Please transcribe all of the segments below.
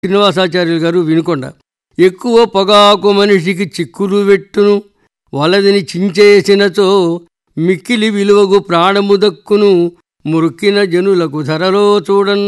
శ్రీనివాసాచార్యులు గారు వినుకొండ ఎక్కువ పొగాకు మనిషికి చిక్కులు వెట్టును వలదిని చించేసినచో మిక్కిలి విలువగు ప్రాణము దక్కును మురుక్కిన జనులకు ధరలో చూడన్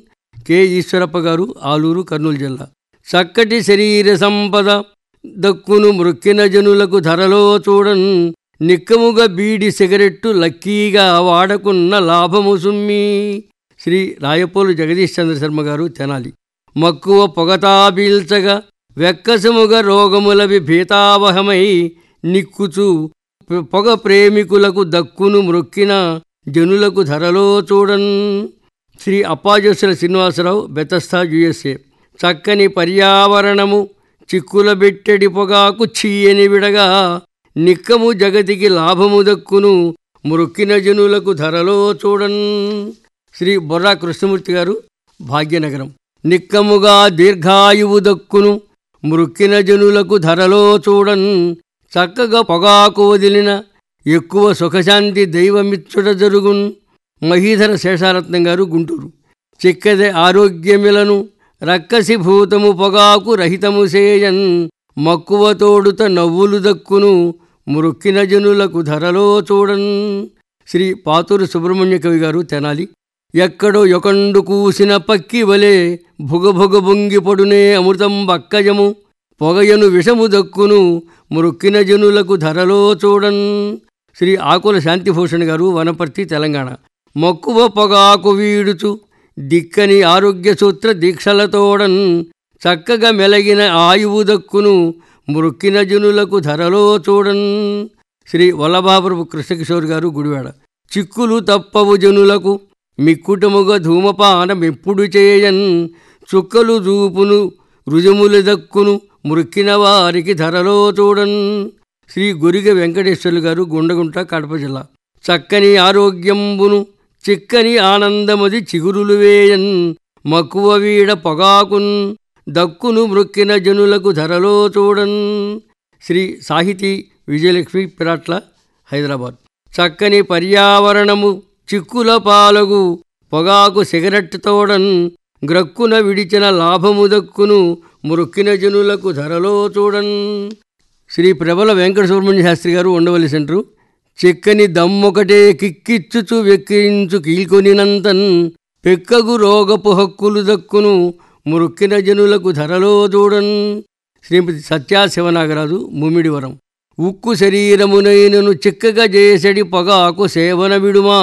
కె ఈశ్వరప్ప గారు ఆలూరు కర్నూలు జిల్లా చక్కటి శరీర సంపద దక్కును మృక్కిన జనులకు ధరలో చూడన్ నిక్కముగా బీడి సిగరెట్టు లక్కీగా వాడకున్న లాభము సుమ్మి శ్రీ రాయపోలు జగదీష్ చంద్ర శర్మ గారు తెనాలి మక్కువ పొగతా పీల్చగా వెక్కసముగా రోగములవి భీతావహమై నిక్కుచు పొ- పొగ ప్రేమికులకు దక్కును మృక్కిన జనులకు ధరలో చూడన్ శ్రీ అప్పాజోసుల శ్రీనివాసరావు బెతస్థా యుఎస్ఏ చక్కని పర్యావరణము చిక్కుల బెట్టెడి పొగాకు చీయని విడగా నిక్కము జగతికి లాభము దక్కును మృక్కిన జనులకు ధరలో చూడన్ శ్రీ బొర్రా కృష్ణమూర్తి గారు భాగ్యనగరం నిక్కముగా దీర్ఘాయువు దక్కును మృక్కిన జనులకు ధరలో చూడన్ చక్కగా పొగాకు వదిలిన ఎక్కువ సుఖశాంతి దైవమిచ్చుట జరుగున్ మహీధర శేషారత్నం గారు గుంటూరు చిక్కదే ఆరోగ్యమిలను రక్కసి భూతము పొగాకు రహితము సేయన్ మక్కువ తోడుత నవ్వులు దక్కును మృక్కిన జనులకు ధరలో చూడన్ శ్రీ పాతూరు సుబ్రహ్మణ్య కవి గారు తెనాలి ఎక్కడో యొకండు కూసిన పక్కి వలె భుగభుగ బొంగిపొడునే అమృతం బక్కజము పొగయను విషము దక్కును మృక్కిన జనులకు ధరలో చూడన్ శ్రీ ఆకుల శాంతిభూషణ్ గారు వనపర్తి తెలంగాణ మక్కువ పొగాకు వీడుచు దిక్కని ఆరోగ్య సూత్ర దీక్షలతోడన్ చక్కగా మెలగిన ఆయువు దక్కును మృక్కిన జనులకు ధరలో చూడన్ శ్రీ వల్లభాపురపు కృష్ణకిషోర్ గారు గుడివాడ చిక్కులు తప్పవు జనులకు మిక్కుటముగా ధూమపానమెప్పుడు చేయన్ చుక్కలు చూపును రుజుములు దక్కును మృక్కిన వారికి ధరలో చూడన్ శ్రీ గురిగ వెంకటేశ్వర్లు గారు గుండగుంట కడప జిల్లా చక్కని ఆరోగ్యంబును చిక్కని ఆనందమది చిగురులు వేయన్ మక్కువ వీడ పొగాకున్ దక్కును మృక్కిన జనులకు ధరలో చూడన్ శ్రీ సాహితీ విజయలక్ష్మి పిరాట్ల హైదరాబాద్ చక్కని పర్యావరణము చిక్కుల పాలగు పొగాకు సిగరెట్ తోడన్ గ్రక్కున విడిచిన లాభము దక్కును మృక్కిన జనులకు ధరలో చూడన్ శ్రీ ప్రబల వెంకట సుబ్రహ్మణ్య శాస్త్రి గారు ఉండవల్లి సెంటరు చెక్కని దమ్మొకటే కిక్కిచ్చుచు వెక్కిరించు కీల్కొనినంతన్ పెక్కగు రోగపు హక్కులు దక్కును మృక్కిన జనులకు ధరలో చూడన్ శ్రీమతి సత్యా శివనాగరాజు ముమిడివరం ఉక్కు శరీరమునైనను చిక్కగా చేసడి పొగాకు సేవన విడుమా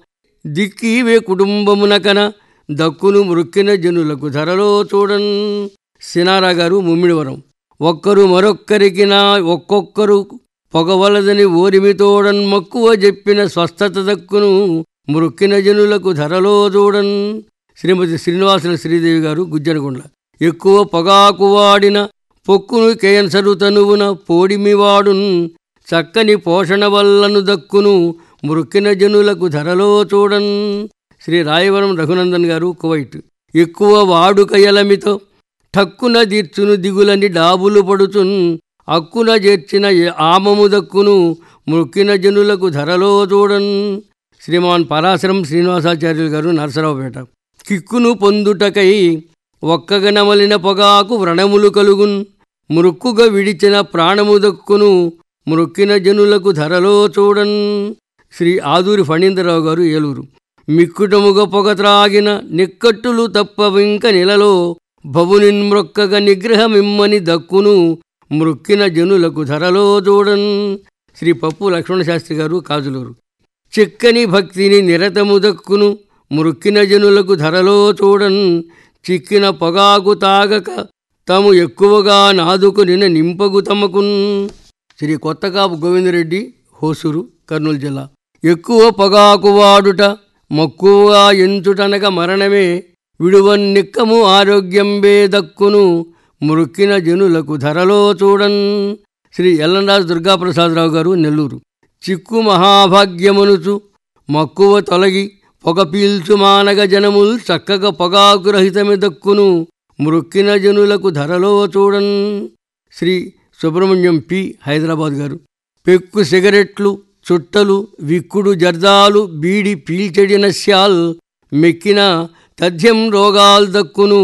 దిక్కీవే కుటుంబమునకన దక్కును మృక్కిన జనులకు ధరలో చూడన్ సినారా గారు ముమ్మిడివరం ఒక్కరు మరొక్కరికి నా ఒక్కొక్కరు పొగవలదని ఓరిమితోడన్ మక్కువ చెప్పిన స్వస్థత దక్కును మృక్కిన జనులకు ధరలో చూడన్ శ్రీమతి శ్రీనివాసుల శ్రీదేవి గారు గుజ్జనగుండ్ల ఎక్కువ పొగాకు వాడిన పొక్కును కేన్సరు తనువున పోడిమివాడున్ చక్కని పోషణ వల్లను దక్కును మృక్కిన జనులకు ధరలో చూడన్ శ్రీ రాయవరం రఘునందన్ గారు కువైట్ ఎక్కువ వాడుక ఎలమితో ఠక్కున తీర్చును దిగులని డాబులు పడుచున్ అక్కున చేర్చిన ఎ- ఆమము దక్కును మృక్కిన జనులకు ధరలో చూడన్ శ్రీమాన్ పరాశరం శ్రీనివాసాచార్యులు గారు నరసరావుపేట కిక్కును పొందుటకై ఒక్కగ నమలిన పొగాకు వ్రణములు కలుగున్ మృక్కుగా విడిచిన ప్రాణము దక్కును మృక్కిన జనులకు ధరలో చూడన్ శ్రీ ఆదూరి ఫణీంద్రరావు గారు ఏలూరు మిక్కుటముగా పొగ త్రాగిన నిక్కట్టులు తప్పవింక నెలలో భవునిన్మృక్కగ నిగ్రహమిమ్మని దక్కును మృక్కిన జనులకు ధరలో చూడన్ శ్రీ పప్పు లక్ష్మణ శాస్త్రి గారు కాజులూరు చిక్కని భక్తిని నిరతము దక్కును మృక్కిన జనులకు ధరలో చూడన్ చిక్కిన పొగాకు తాగక తాము ఎక్కువగా నాదుకునిన నింపగు తమకున్ శ్రీ కొత్తకాపు గోవిందరెడ్డి హోసూరు కర్నూలు జిల్లా ఎక్కువ పొగాకు వాడుట మక్కువగా ఎంచుటనక మరణమే విడువన్నిక్కము ఆరోగ్యంబే దక్కును మృక్కిన జనులకు ధరలో చూడన్ శ్రీ ఎల్లంరాజు దుర్గాప్రసాదరావు గారు నెల్లూరు చిక్కు మహాభాగ్యమనుచు మక్కువ తొలగి పొగ పీల్చు మానగ జనముల్ చక్కగా పొగాకు రహితమి దక్కును మృక్కిన జనులకు ధరలో చూడన్ శ్రీ సుబ్రహ్మణ్యం పి హైదరాబాద్ గారు పెక్కు సిగరెట్లు చుట్టలు విక్కుడు జర్దాలు బీడి పీల్చెడిన శాల్ మెక్కిన తథ్యం రోగాల్ దక్కును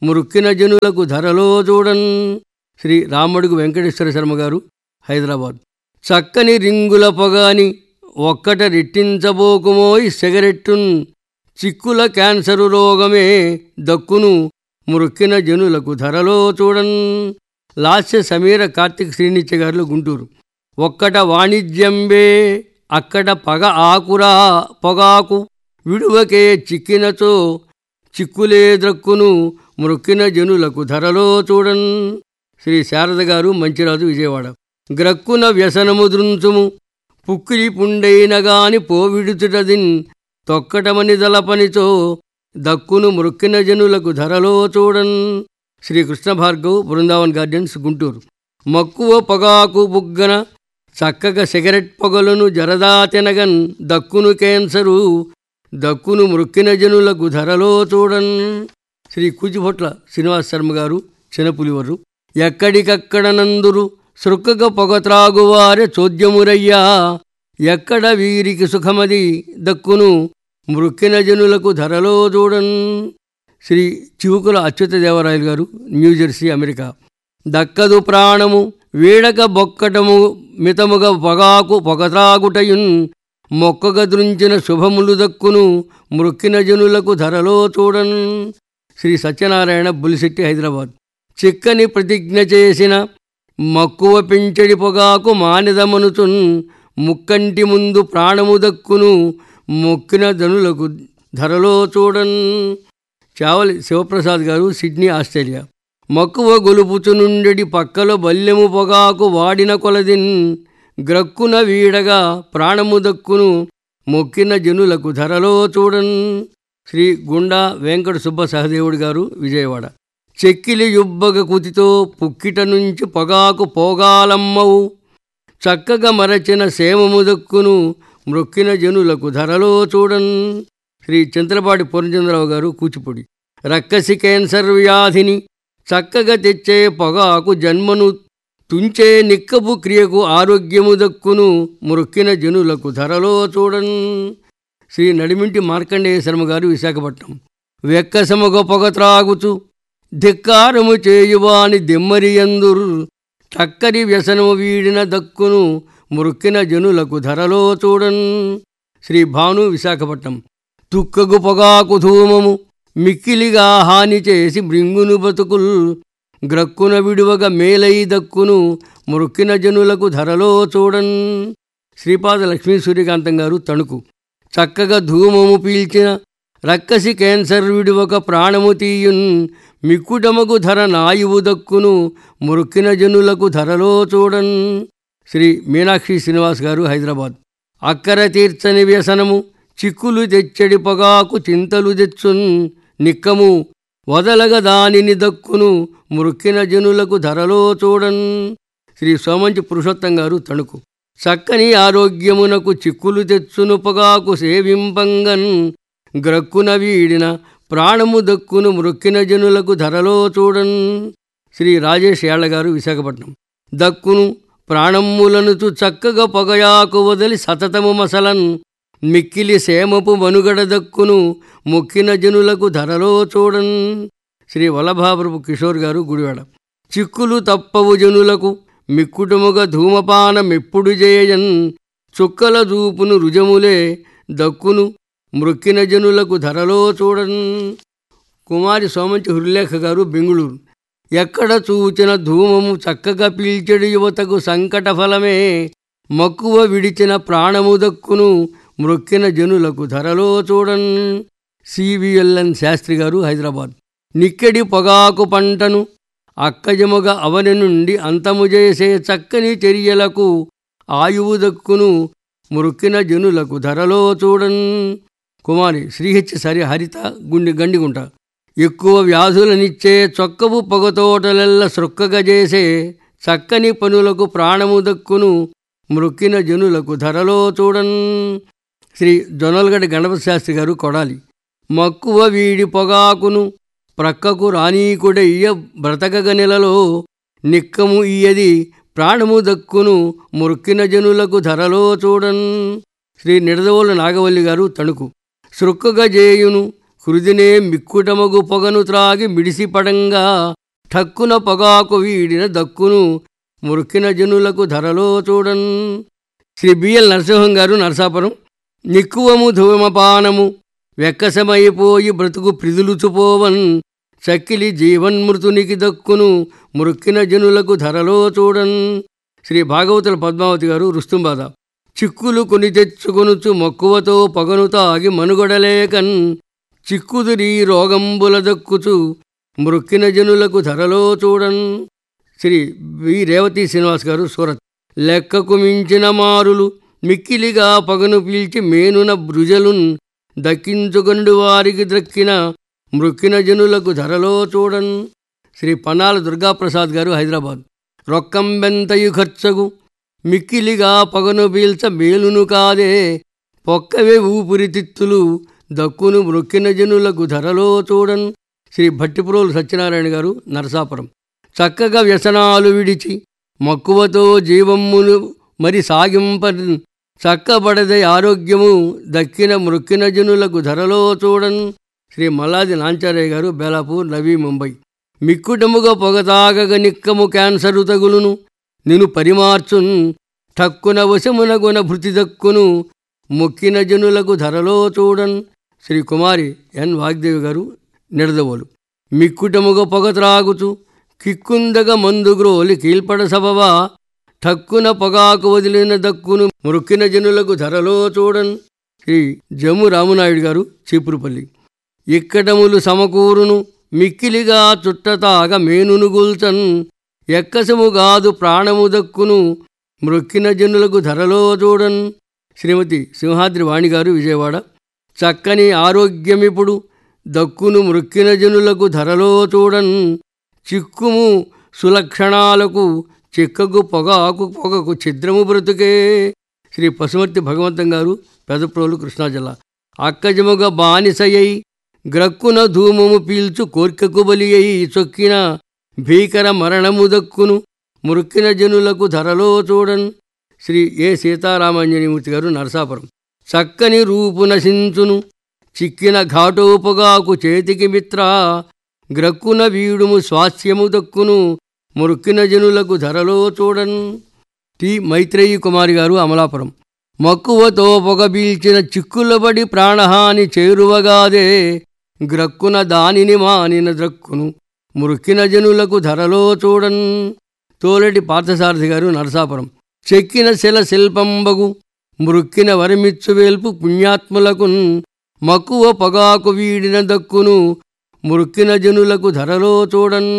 మృక్కిన జనులకు ధరలో చూడన్ శ్రీ రామడుగు వెంకటేశ్వర శర్మ గారు హైదరాబాద్ చక్కని రింగుల పొగాని ఒక్కట రెట్టించబోకుమోయి సిగరెట్టున్ చిక్కుల క్యాన్సరు రోగమే దక్కును మృక్కిన జనులకు ధరలో చూడన్ లాస్య సమీర కార్తిక్ శ్రీనిత్య గారు గుంటూరు ఒక్కట వాణిజ్యంబే అక్కడ పగ ఆకురా పొగాకు విడువకే చిక్కినచో చిక్కులే ద్రక్కును మృక్కిన జనులకు ధరలో చూడన్ శ్రీ శారద గారు మంచిరాజు విజయవాడ గ్రక్కున వ్యసనము దృంచుము పుక్కిలి పుండైనగాని పోవిడుచుటదిన్ తొక్కటమని దలపనితో దక్కును మృక్కిన జనులకు ధరలో చూడన్ శ్రీ కృష్ణ భార్గవ్ బృందావన్ గార్డెన్స్ గుంటూరు మక్కువ పొగాకు బుగ్గన చక్కగా సిగరెట్ పొగలను జరదా తినగన్ దక్కును క్యాన్సరు దక్కును మృక్కిన జనులకు ధరలో చూడన్ శ్రీ కూచిభొట్ల శ్రీనివాస్ శర్మ గారు చినపులివరు ఎక్కడికక్కడ నందురు సృక్కగ పొగ త్రాగువారె చోద్యమురయ్యా ఎక్కడ వీరికి సుఖమది దక్కును మృక్కిన జనులకు ధరలో చూడన్ శ్రీ చివుకుల అచ్యుత దేవరాయలు గారు న్యూజెర్సీ అమెరికా దక్కదు ప్రాణము వీడక బొక్కటము మితముగా పొగాకు పొగత్రాగుటయున్ మొక్కగ దృంచిన శుభములు దక్కును మృక్కిన జనులకు ధరలో చూడన్ శ్రీ సత్యనారాయణ బులిశెట్టి హైదరాబాద్ చిక్కని ప్రతిజ్ఞ చేసిన మక్కువ పెంచడి పొగాకు మానిదమనుచున్ ముక్కంటి ముందు ప్రాణము దక్కును మొక్కిన ధనులకు ధరలో చూడన్ చావలి శివప్రసాద్ గారు సిడ్నీ ఆస్ట్రేలియా మక్కువ గొలుపుచునుండెడి పక్కలో బల్లెము పొగాకు వాడిన కొలదిన్ గ్రక్కున వీడగా ప్రాణము దక్కును మొక్కిన జనులకు ధరలో చూడన్ శ్రీ గుండా వెంకట సుబ్బ సహదేవుడు గారు విజయవాడ చెక్కిలి యుబ్బగ కుతితో పుక్కిట నుంచి పొగాకు పోగాలమ్మవు చక్కగా మరచిన సేమము దక్కును మృక్కిన జనులకు ధరలో చూడన్ శ్రీ చంద్రపాటి పూర్ణచంద్రరావు గారు కూచిపూడి రక్కసి క్యాన్సర్ వ్యాధిని చక్కగా తెచ్చే పొగాకు జన్మను తుంచే నిక్కపు క్రియకు ఆరోగ్యము దక్కును మృక్కిన జనులకు ధరలో చూడన్ శ్రీ నడిమింటి మార్కండేయ శర్మ గారు విశాఖపట్నం వెక్కసముగ పొగ త్రాగుచు ధిక్కారము చేయువాని దెమ్మరియందురు చక్కరి వ్యసనము వీడిన దక్కును మృక్కిన జనులకు ధరలో చూడన్ శ్రీ భాను విశాఖపట్నం తుక్కగు పొగాకు ధూమము మిక్కిలిగా హాని చేసి బృంగును బతుకుల్ గ్రక్కున విడువగ మేలై దక్కును మృక్కిన జనులకు ధరలో చూడన్ శ్రీపాద లక్ష్మీ సూర్యకాంతం గారు తణుకు చక్కగా ధూమము పీల్చిన రక్కసి క్యాన్సర్ విడువక ప్రాణము తీయున్ మిక్కుటమగు ధర నాయువు దక్కును మృక్కిన జనులకు ధరలో చూడన్ శ్రీ మీనాక్షి శ్రీనివాస్ గారు హైదరాబాద్ అక్కర తీర్చని వ్యసనము చిక్కులు తెచ్చడి పొగాకు చింతలు తెచ్చున్ నిక్కము వదలగ దానిని దక్కును మృక్కిన జనులకు ధరలో చూడన్ శ్రీ సోమంచి పురుషోత్తం గారు తణుకు చక్కని ఆరోగ్యమునకు చిక్కులు తెచ్చును పొగాకు సేవింపంగన్ గ్రక్కున వీడిన ప్రాణము దక్కును మృక్కిన జనులకు ధరలో చూడన్ శ్రీ రాజేష్ యాళ్ల గారు విశాఖపట్నం దక్కును ప్రాణమ్ములనుచు చక్కగా పొగయాకు వదిలి సతతము మసలన్ మిక్కిలి సేమపు మనుగడ దక్కును మొక్కిన జనులకు ధరలో చూడన్ శ్రీ వల్లభాప్రభు కిషోర్ గారు గుడివాడ చిక్కులు తప్పవు జనులకు మిక్కుటముగా ధూమపానమెప్పుడు చేయన్ చుక్కల చూపును రుజములే దక్కును మృక్కిన జనులకు ధరలో చూడన్ కుమారి సోమంచి హృలేఖ గారు బెంగుళూరు ఎక్కడ చూచిన ధూమము చక్కగా పీల్చెడు యువతకు సంకట ఫలమే మక్కువ విడిచిన ప్రాణము దక్కును మృక్కిన జనులకు ధరలో చూడన్ సివిఎల్ఎన్ శాస్త్రి గారు హైదరాబాద్ నిక్కెడి పొగాకు పంటను అక్కజముగా అవని నుండి అంతము చేసే చక్కని చర్యలకు ఆయువు దక్కును మృక్కిన జనులకు ధరలో చూడన్ కుమారి శ్రీహెచ్ సరి హరిత గుండి గండిగుంట ఎక్కువ వ్యాధులనిచ్చే చొక్కవు పొగతోటలెల్ల సృక్కగా చేసే చక్కని పనులకు ప్రాణము దక్కును మృక్కిన జనులకు ధరలో చూడన్ శ్రీ జొనల్గడ్డ గణపతి శాస్త్రి గారు కొడాలి మక్కువ వీడి పొగాకును ప్రక్కకు రానీకుడయ్య బ్రతకగ నెలలో నిక్కము ఇయ్యది ప్రాణము దక్కును మురుక్కిన జనులకు ధరలో చూడన్ శ్రీ నిడదవోలు నాగవల్లి గారు తణుకు సృక్కగా జేయును కృదినే మిక్కుటమగు పొగను త్రాగి మిడిసిపడంగా ఠక్కున పొగాకు వీడిన దక్కును మురికిన జనులకు ధరలో చూడన్ శ్రీ బిఎల్ నరసింహం గారు నరసాపురం నిక్కువము ధూమపానము వెక్కసమైపోయి బ్రతుకు ప్రిదులుచుపోవన్ చక్కిలి జీవన్మృతునికి దక్కును మృక్కిన జనులకు ధరలో చూడన్ శ్రీ భాగవతుల పద్మావతి గారు రుస్తుంబాద చిక్కులు కొని తెచ్చుకొనుచు మక్కువతో పగను తాగి మనుగడలేకన్ చిక్కుదురి రోగంబుల దక్కుచు మృక్కిన జనులకు ధరలో చూడన్ శ్రీ వి రేవతి శ్రీనివాస్ గారు సూరత్ లెక్కకు మించిన మారులు మిక్కిలిగా పగను పీల్చి మేనున భృజలున్ దక్కించుకొండు వారికి దక్కిన మృక్కిన జనులకు ధరలో చూడన్ శ్రీ పన్నాల దుర్గాప్రసాద్ గారు హైదరాబాద్ రొక్కం బెంతయు ఖర్చగు మిక్కిలిగా పగను పీల్చ మేలును కాదే పొక్కవే ఊపిరితిత్తులు దక్కును మృక్కిన జనులకు ధరలో చూడన్ శ్రీ భట్టిపురోలు సత్యనారాయణ గారు నరసాపురం చక్కగా వ్యసనాలు విడిచి మక్కువతో జీవమ్మును మరి సాగింప చక్కబడదే ఆరోగ్యము దక్కిన మృక్కిన జనులకు ధరలో చూడన్ శ్రీ మల్లాది నాంచారయ్య గారు బేలాపూర్ నవీ ముంబై మిక్కుటముగా పొగతాగగ నిక్కము క్యాన్సరు తగులును నిను పరిమార్చున్ ఠక్కున వశమునగున భృతి దక్కును మొక్కిన జనులకు ధరలో చూడన్ శ్రీ కుమారి ఎన్ వాగ్దేవి గారు నిడదవోలు మిక్కుటముగా పొగ త్రాగుచు కిక్కుందగ మందుగ్రోలి కీల్పడ సబవా ఠక్కున పొగాకు వదిలిన దక్కును మృక్కిన జనులకు ధరలో చూడన్ శ్రీ జమ్ము రామునాయుడు గారు చీపురుపల్లి ఇక్కటములు సమకూరును మిక్కిలిగా చుట్టతాగ మేనును గుల్చన్ ఎక్కసముగాదు ప్రాణము దక్కును మృక్కిన జనులకు ధరలో చూడన్ శ్రీమతి సింహాద్రి వాణిగారు విజయవాడ చక్కని ఆరోగ్యమిప్పుడు దక్కును మృక్కిన జనులకు ధరలో చూడన్ చిక్కుము సులక్షణాలకు చిక్కకు పొగాకు పొగకు ఛిద్రము బ్రతుకే శ్రీ పశుమర్తి భగవంతం గారు పెదప్రోలు కృష్ణా జిల్లా అక్కజముగ బానిసయ్యై గ్రక్కున ధూమము పీల్చు కోర్కెకు బలి అయి చొక్కిన భీకర మరణము దక్కును మురుక్కిన జనులకు ధరలో చూడన్ శ్రీ ఏ సీతారామాంజనేయమూర్తి గారు నరసాపురం చక్కని రూపు నశించును చిక్కిన ఘాటోపగాకు చేతికి మిత్ర గ్రక్కున వీడుము స్వాస్థ్యము దక్కును మురుక్కిన జనులకు ధరలో చూడన్ టి మైత్రేయి కుమారి గారు అమలాపురం మక్కువతో పొగబీల్చిన చిక్కులబడి ప్రాణహాని చేరువగాదే గ్రక్కున దానిని మానిన ద్రక్కును మురుక్కిన జనులకు ధరలో చూడన్ తోలటి పార్థసారథి గారు నరసాపురం చెక్కిన శిల శిల్పంబగు మృక్కిన వరమిచ్చు వేల్పు పుణ్యాత్ములకున్ మక్కువ పొగాకు వీడిన దక్కును మృక్కిన జనులకు ధరలో చూడన్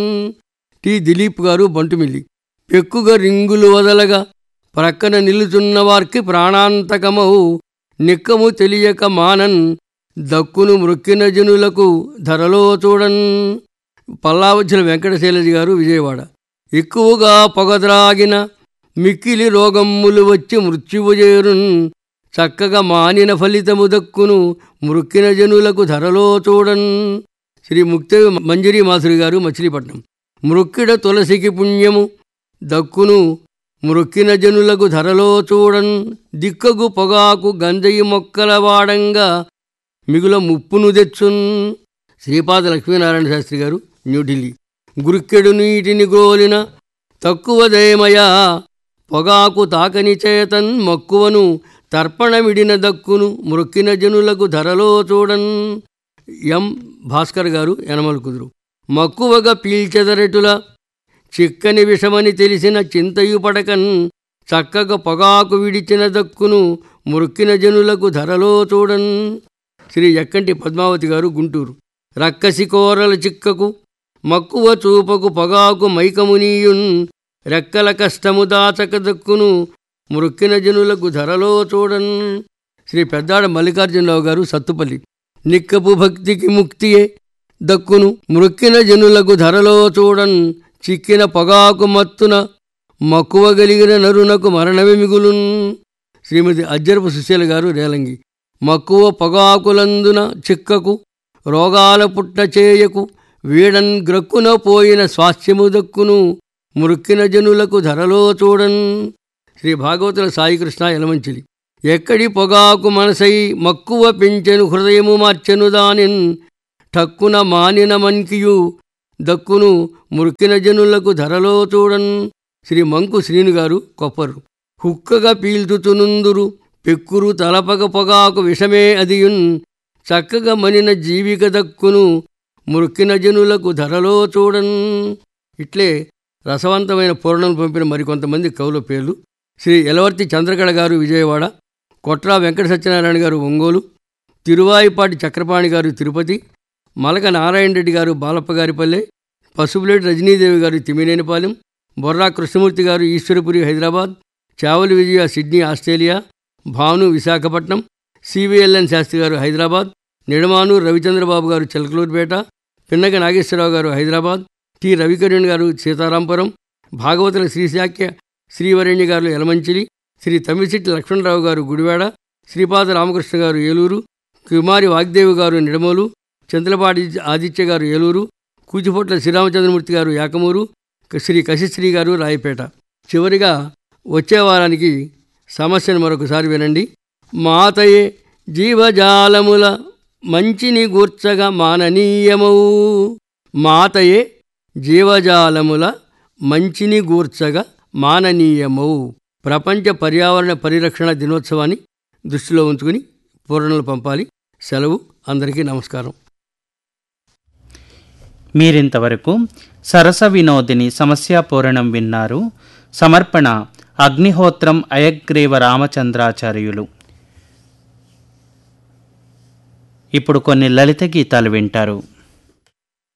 టి దిలీప్ గారు బంటుమిల్లి పెక్కుగా రింగులు వదలగా ప్రక్కన నిలుచున్న వారికి ప్రాణాంతకమౌ నిక్కము తెలియక మానన్ దక్కును మృక్కిన జనులకు ధరలో చూడన్ పల్లావచ్చిన వెంకటశైలజి గారు విజయవాడ ఎక్కువగా పొగద్రాగిన మిక్కిలి రోగమ్ములు వచ్చి మృత్యువు చేరున్ చక్కగా మానిన ఫలితము దక్కును మృక్కిన జనులకు ధరలో చూడన్ శ్రీ ముక్త మంజరి మాసురి గారు మచిలీపట్నం మృక్కిడ తులసికి పుణ్యము దక్కును మృక్కిన జనులకు ధరలో చూడన్ దిక్కగు పొగాకు గంజయి మొక్కల వాడంగా మిగుల ముప్పును తెచ్చున్ శ్రీపాద లక్ష్మీనారాయణ శాస్త్రి గారు న్యూఢిల్లీ గురిక్కెడు నీటిని గోలిన తక్కువ దయమయా పొగాకు తాకని చేతన్ మక్కువను తర్పణమిడిన దక్కును మృక్కిన జనులకు ధరలో చూడన్ ఎం భాస్కర్ గారు యనమల కుదురు మక్కువగా పీల్చెదరెటుల చిక్కని విషమని తెలిసిన చింతయు పడకన్ చక్కగా పొగాకు విడిచిన దక్కును మృక్కిన జనులకు ధరలో చూడన్ శ్రీ ఎక్కంటి పద్మావతి గారు గుంటూరు రక్కసి కోరల చిక్కకు మక్కువ చూపకు పొగాకు మైకమునీయున్ రెక్కల కష్టము దాచక దక్కును మృక్కిన జనులకు ధరలో చూడన్ శ్రీ పెద్దాడ మల్లికార్జునరావు గారు సత్తుపల్లి నిక్కపు భక్తికి ముక్తియే దక్కును మృక్కిన జనులకు ధరలో చూడన్ చిక్కిన పొగాకు మత్తున మక్కువ గలిగిన నరునకు మరణమే మిగులున్ శ్రీమతి అజ్జరపు సుశీల గారు రేలంగి మక్కువ పొగాకులందున చిక్కకు రోగాల పుట్ట చేయకు వీడన్ గ్రక్కున పోయిన స్వాస్థ్యము దక్కును మృక్కిన జనులకు ధరలో చూడన్ శ్రీ భాగవతుల సాయికృష్ణ యలమంచిలి ఎక్కడి పొగాకు మనసై మక్కువ పెంచెను హృదయము మార్చెను దానిన్ ఠక్కున మానిన మన్కియు దక్కును మురికిన జనులకు ధరలో చూడన్ శ్రీ మంకు శ్రీను గారు కొప్పరు హుక్కగా పీల్చుతునుందురు పెక్కురు తలపక పొగాకు విషమే అదియున్ చక్కగా మనిన జీవిక దక్కును మురికిన జనులకు ధరలో చూడన్ ఇట్లే రసవంతమైన పూర్ణను పంపిన మరికొంతమంది కవుల పేర్లు శ్రీ ఎలవర్తి చంద్రకళ గారు విజయవాడ కొట్రా వెంకట సత్యనారాయణ గారు ఒంగోలు తిరువాయిపాటి చక్రపాణి గారు తిరుపతి మలక నారాయణ రెడ్డి గారు బాలప్పగారిపల్లె పసుపులేటి రజనీదేవి గారు తిమినేనిపాలెం Borra Krishnamurthy garu Eswarapuri Hyderabad Chavali Vijaya Sydney Australia Bhanu Visakhapatnam CVLN Sastry garu Hyderabad నిడమాను రవిచంద్రబాబు గారు చిలకలూరుపేట పిన్నగ నాగేశ్వరరావు గారు హైదరాబాద్ టి రవికిరణ్ గారు సీతారాంపురం భాగవతుల శ్రీశాఖ్య శ్రీవరణ్య గారు యలమంచిలి శ్రీ తమిశెట్టి లక్ష్మణరావు గారు గుడివాడ శ్రీపాద రామకృష్ణ గారు ఏలూరు కుమారి వాగ్దేవి గారు నిడమోలు చంద్రపాటి ఆదిత్య గారు ఏలూరు కూచిపొట్ల శ్రీరామచంద్రమూర్తి గారు యాకమూరు శ్రీ కశిశ్రీ గారు రాయపేట చివరిగా వచ్చే వారానికి సమస్యను మరొకసారి వినండి మాతయే జీవజాలముల మంచిని గూర్చగా మాననీయమవు మాతయే జీవజాలముల మంచిని గూర్చగా మాననీయమవు ప్రపంచ పర్యావరణ పరిరక్షణ దినోత్సవాన్ని దృష్టిలో ఉంచుకుని పూరణలు పంపాలి సెలవు అందరికీ నమస్కారం మీరింతవరకు సరస వినోదిని సమస్యాపూరణం విన్నారు సమర్పణ అగ్నిహోత్రం అయగ్రీవ రామచంద్రాచార్యులు ఇప్పుడు కొన్ని లలిత గీతాలు వింటారు